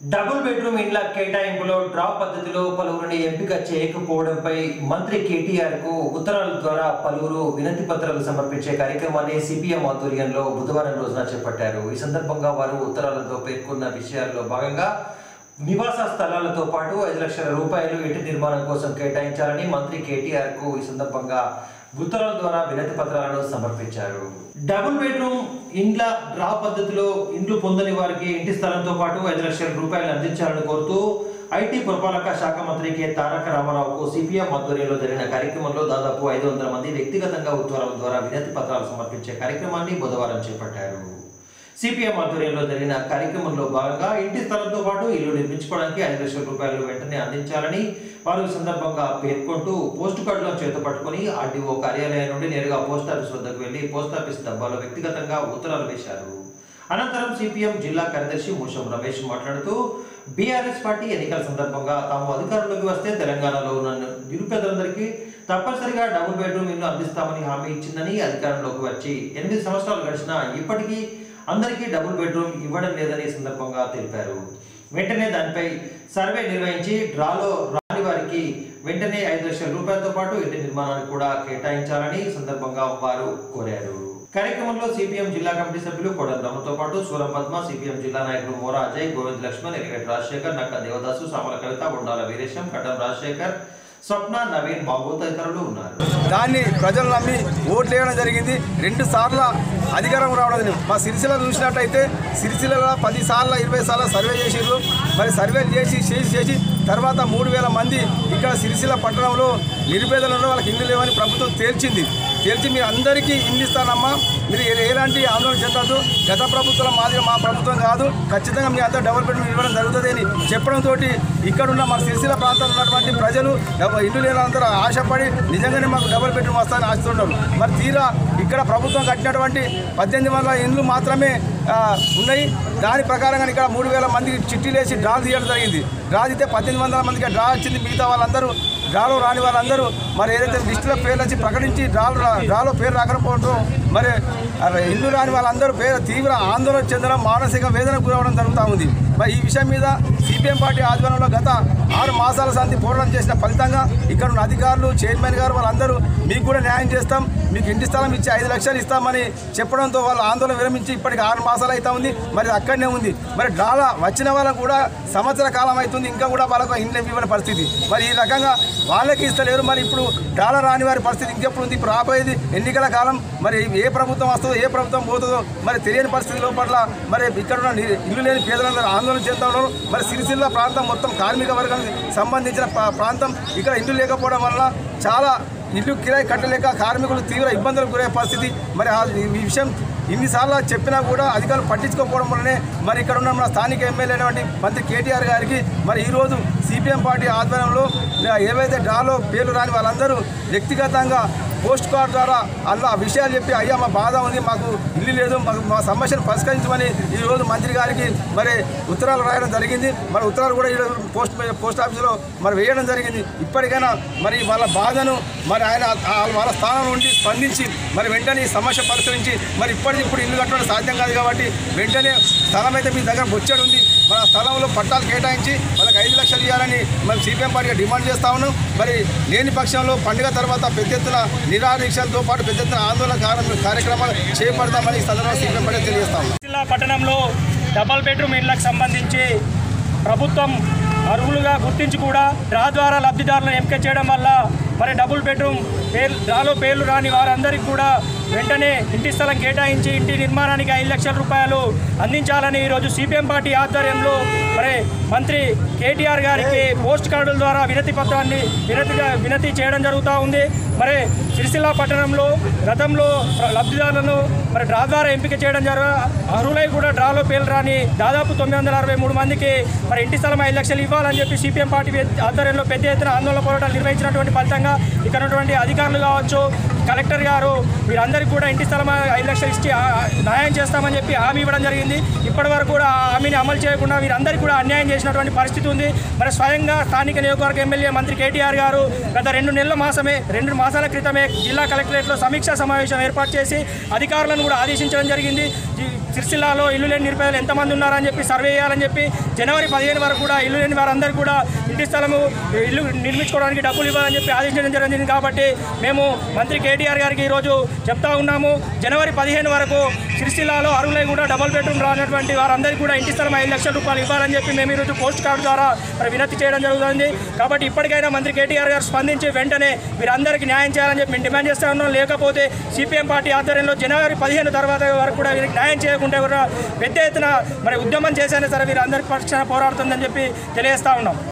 double bedroom ఇండ్ల కేటాయింపులో drop పద్ధతిలో పలువురిని ఎంపిక చేయకపోవడంపై మంత్రి కేటీఆర్ కు ఉత్తరాల ద్వారా పలువురు వినతి పత్రాలు సమర్పించే కార్యక్రమాన్ని సిపిఎం ఆధ్వర్యంలో బుధవారం రోజున చేపట్టారు ఈ సందర్భంగా వారు ఉత్తరాలతో పేర్కొన్న విషయాల్లో భాగంగా నివాస స్థలాలతో పాటు ఐదు లక్షల రూపాయలు ఇంటి నిర్మాణం కోసం కేటాయించాలని మంత్రి కేటీఆర్ కు ఈ సందర్భంగా ఉత్తరాల ద్వారా వినతి పత్రాలను సమర్పించారు డబుల్ బెడ్రూమ్ ఇండ్ల డ్రా పద్ధతిలో ఇండ్లు పొందని వారికి ఇంటి స్థలంతో పాటు ఐదు లక్షల రూపాయలు అందించాలని కోరుతూ ఐటీ పురపాలక శాఖ మంత్రి కె తారక రామారావుకు సిపిఎం ఆధ్వర్యంలో జరిగిన కార్యక్రమంలో దాదాపు ఐదు వందల మంది వ్యక్తిగతంగా ఉత్తరాల ద్వారా వినతి పత్రాలు సమర్పించే కార్యక్రమాన్ని బుధవారం చేపట్టారు సిపిఎం ఆధ్వర్యంలో జరిగిన కార్యక్రమంలో భాగంగా ఇంటి స్థలంతో పాటు ఇల్లు నిర్మించుకోవడానికి ఐదు లక్షల రూపాయలు వెంటనే అందించాలని వారు ఈ సందర్భంగా పేర్కొంటూ పోస్ట్ కార్డులను చేత పట్టుకుని ఆర్డీఓ కార్యాలయం నుండి నేరుగా పోస్ట్ ఆఫీస్ వద్దకు వెళ్లి పోస్ట్ ఆఫీస్ డబ్బాలో వ్యక్తిగతంగా ఉత్తరాలు వేశారు అనంతరం సిపిఎం జిల్లా కార్యదర్శి మూషం రమేష్ మాట్లాడుతూ బీఆర్ఎస్ పార్టీ ఎన్నికల సందర్భంగా తాము అధికారంలోకి వస్తే తెలంగాణలో ఉన్న నిరుపేదలందరికీ తప్పనిసరిగా డబుల్ బెడ్రూమ్ ఇల్లు అందిస్తామని హామీ ఇచ్చిందని అధికారంలోకి వచ్చి ఎనిమిది సంవత్సరాలు గడిచినా ఇప్పటికీ అందరికీ డబుల్ బెడ్రూమ్ ఇవ్వడం లేదని ఈ సందర్భంగా తెలిపారు వెంటనే దానిపై సర్వే నిర్వహించి డ్రాలో రాని వారికి వెంటనే ఐదు లక్షల రూపాయలతో పాటు ఇంటి నిర్మాణాన్ని కూడా కేటాయించాలని ఈ సందర్భంగా వారు కోరారు కార్యక్రమంలో సిపిఎం జిల్లా కమిటీ సభ్యులు కోడల రమతో పాటు సూరం పద్మ సిపిఎం జిల్లా నాయకులు మోరా అజయ్ గోవింద్ లక్ష్మణ్ ఎలిగట్ రాజశేఖర్ నక్క దేవదాసు సామల కవిత ఉండాల వీరేశం కడ్డం రాజశేఖర్ స్వప్న నవీన్ బాబు తదితరులు ఉన్నారు దాన్ని ప్రజలు నమ్మి ఓట్లు వేయడం జరిగింది రెండు సార్ల అధికారం రావడం జరిగింది మా సిరిసిల్ల చూసినట్టయితే సిరిసిల్లలో పది సార్ల ఇరవై సార్ల సర్వే చేసిర్రు మరి సర్వేలు చేసి చేసి చేసి తర్వాత మూడు వేల మంది ఇక్కడ సిరిసిల్ల పట్టణంలో నిరుపేదలు ఉన్న వాళ్ళకి ఇల్లు లేవని ప్రభుత్వం తేల్చింది తేల్చి మీరు అందరికీ ఇల్లు ఇస్తానమ్మా మీరు ఏ- ఎలాంటి ఆందోళన చెందద్దు గత ప్రభుత్వం మాదిరి మా ప్రభుత్వం కాదు ఖచ్చితంగా మీ అంతా డబుల్ బెడ్రూమ్ ఇవ్వడం జరుగుతుంది అని చెప్పడంతో ఇక్కడున్న మన సిరిసిల్ల ప్రాంతంలో ఉన్నటువంటి ప్రజలు డబ- ఇల్లు లేనందరూ ఆశపడి నిజంగానే మాకు డబుల్ బెడ్రూమ్ వస్తాయని ఆశిస్తున్నారు మరి తీరా ఇక్కడ ప్రభుత్వం కట్టినటువంటి పద్దెనిమిది వందల ఇండ్లు మాత్రమే ఆ, ఉన్నాయి దాని ప్రకారంగా ఇక్కడ మూడు వేల మందికి చిట్టీలు వేసి డ్రా తీయడం జరిగింది డ్రా తీస్తే పద్దెనిమిది వందల మందికి డ్రా వచ్చింది మిగతా వాళ్ళందరూ డ్రాలో రాని వాళ్ళందరూ మరి ఏదైతే లిస్టులో పేర్లు వచ్చి ప్రకటించి డ్రాలో రా- డ్రాలో పేరు రాకపోవడం మరి ఆ ఇల్లు రాని వాళ్ళందరూ పేరు తీవ్ర ఆందోళన చెందడం మానసిక వేదనకు గురవడం జరుగుతూ ఉంది మరి ఈ విషయం మీద సిపిఎం పార్టీ ఆధ్వర్యంలో గత ఆరు మాసాల సంధి పోరాటం చేసిన ఫలితంగా ఇక్కడ ఉన్న అధికారులు చైర్మన్ గారు వాళ్ళందరూ మీకు కూడా న్యాయం చేస్తాం మీకు ఇంటి స్థలం ఇచ్చి ఐదు లక్షలు ఇస్తామని చెప్పడంతో వాళ్ళు ఆందోళన విరమించి ఇప్పటికి ఆరు మాసాలు అవుతా ఉంది మరి అది అక్కడనే ఉంది మరి డాలా వచ్చిన వాళ్ళకు కూడా సంవత్సర కాలం అవుతుంది ఇంకా కూడా వాళ్ళకు ఇండ్లు ఇవ్వని పరిస్థితి మరి ఈ రకంగా వాళ్ళకి ఇస్తలేరు మరి ఇప్పుడు డాలర్ రాని వారి పరిస్థితి ఇంకెప్పుడు ఉంది ఇప్పుడు రాబోయేది ఎన్నికల కాలం మరి ఏ ప్రభుత్వం వస్తుందో ఏ ప్రభుత్వం పోతుందో మరి తెలియని పరిస్థితి లోపల మరి ఇక్కడ ఉన్న ని- ఇల్లు లేని పేదలందరూ ఆందోళన చెందుతా ఉన్నారు మరి సిరిసిల్ల ప్రాంతం మొత్తం కార్మిక వర్గానికి సంబంధించిన ప్రా- ప్రాంతం ఇక్కడ ఇల్లు లేకపోవడం వల్ల చాలా ఇల్లు కిరాయి కట్టలేక కార్మికులు తీవ్ర ఇబ్బందులకు గురయ్యే పరిస్థితి మరి ఆ- ఈ విషయం ఇన్నిసార్లు చెప్పినా కూడా అధికారులు పట్టించుకోకపోవడం వల్లనే మరి ఇక్కడ ఉన్న మన స్థానిక ఎమ్మెల్యే అయినటువంటి మంత్రి కేటీఆర్ గారికి మరి ఈరోజు సిపిఎం పార్టీ ఆధ్వర్యంలో ఏవైతే డ్రాలో పేర్లు రాని వాళ్ళందరూ వ్యక్తిగతంగా పోస్ట్ కార్డ్ ద్వారా అలా ఆ విషయాలు చెప్పి అయ్యా మా బాధ ఉంది మాకు ఇల్లు లేదు మాకు మా సమస్యను పరిష్కరించమని ఈరోజు మంత్రి గారికి మరి ఉత్తరాలు రాయడం జరిగింది మరి ఉత్తరాలు కూడా ఈరోజు పోస్ట్ పోస్ట్ ఆఫీసులో మరి వేయడం జరిగింది ఇప్పటికైనా మరి వాళ్ళ బాధను మరి ఆయన ఆ వాళ్ళ స్థానం నుండి స్పందించి మరి వెంటనే ఈ సమస్య పరిష్కరించి మరి ఇప్పటికిప్పుడు ఇల్లు కట్టడం సాధ్యం కాదు కాబట్టి వెంటనే స్థలం అయితే మీ దగ్గర బొచ్చాడు ఉంది మన స్థలంలో పట్టాలు కేటాయించి వాళ్ళకి ఐదు లక్షలు ఇవ్వాలని మనం సిపిఎం పార్టీగా డిమాండ్ చేస్తా ఉన్నాం మరి లేని పక్షంలో పండుగ తర్వాత పెద్ద ఎత్తున నిరాదీక్షలతో పాటు పెద్ద ఎత్తున ఆందోళన కార్య- కార్యక్రమాలు చేపడతామని ఈ సందర్భంగా సిపిఎం పార్టీ తెలియజేస్తాం జిల్లా పట్టణంలో డబల్ బెడ్రూమ్ ఇళ్లకు సంబంధించి ప్రభుత్వం అర్హులుగా గుర్తించి కూడా డ్రా ద్వారా లబ్ధిదారులను ఎంపిక చేయడం వల్ల మరి డబుల్ బెడ్రూమ్ పేర్లు డ్రాలో పేర్లు రాని వారందరికీ కూడా వెంటనే ఇంటి స్థలం కేటాయించి ఇంటి నిర్మాణానికి ఐదు లక్షల రూపాయలు అందించాలని ఈరోజు సిపిఎం పార్టీ ఆధ్వర్యంలో మరి మంత్రి కేటీఆర్ గారికి పోస్ట్ కార్డుల ద్వారా వినతి పత్రాన్ని వినతిగా వినతి చేయడం జరుగుతూ ఉంది మరి సిరిసిల్ల పట్టణంలో గతంలో లబ్ధిదారులను మరి డ్రా ద్వారా ఎంపిక చేయడం జరగ అర్హులై కూడా డ్రాలో పేర్లు రాని దాదాపు తొమ్మిది వందల అరవై మూడు మందికి మరి ఇంటి స్థలం ఐదు లక్షలు ఇవ్వాలని చెప్పి సిపిఎం పార్టీ ఆధ్వర్యంలో పెద్ద ఎత్తున ఆందోళన పోరాటాలు నిర్వహించినటువంటి ఫలితంగా ఇక్కడ ఉన్నటువంటి అధికారులు కావచ్చు కలెక్టర్ గారు వీరందరికీ కూడా ఇంటి స్థలం ఐదు లక్షలు ఇచ్చి ఆ- ఆ న్యాయం చేస్తామని చెప్పి హామీ ఇవ్వడం జరిగింది ఇప్పటి వరకు కూడా ఆ హామీని అమలు చేయకుండా వీరందరికీ కూడా అన్యాయం చేసినటువంటి పరిస్థితి ఉంది మరి స్వయంగా స్థానిక నియోజకవర్గ ఎమ్మెల్యే మంత్రి కేటీఆర్ గారు గత రెండు నెలల మాసమే రెండు మాసాల క్రితమే జిల్లా కలెక్టరేట్లో సమీక్షా సమావేశం ఏర్పాటు చేసి అధికారులను కూడా ఆదేశించడం జరిగింది ఈ సిరిసిల్లాలో ఇల్లు లేని నిరుపేదలు ఎంతమంది ఉన్నారని చెప్పి సర్వే చేయాలని చెప్పి జనవరి పదిహేను వరకు కూడా ఇల్లు లేని వారందరికీ కూడా ఇంటి స్థలము ఇల్లు నిర్మించుకోవడానికి డబ్బులు ఇవ్వాలని చెప్పి ఆదేశించడం జరిగింది కాబట్టి మేము మంత్రి కేటీఆర్ గారికి ఈరోజు చెప్తా ఉన్నాము జనవరి పదిహేను వరకు సిరిసిల్లాలో అరువులై కూడా డబుల్ బెడ్రూమ్ రానటువంటి వారందరికీ కూడా ఇంటి స్థలం ఐదు లక్షల రూపాయలు ఇవ్వాలని చెప్పి మేము ఈరోజు పోస్ట్ కార్డు ద్వారా మరి వినతి చేయడం జరుగుతుంది కాబట్టి ఇప్పటికైనా మంత్రి కేటీఆర్ గారు స్పందించి వెంటనే వీరందరికీ న్యాయం చేయాలని చెప్పి మేము డిమాండ్ చేస్తా ఉన్నాం లేకపోతే సిపిఎం పార్టీ ఆధ్వర్యంలో జనవరి పదిహేను తర్వాత వరకు కూడా వీరికి న్యాయం చేయకుంటే కూడా పెద్ద ఎత్తున మరి ఉద్యమం చేసైనా సరే వీరందరి పక్షాన పోరాడుతుందని చెప్పి తెలియజేస్తా ఉన్నాం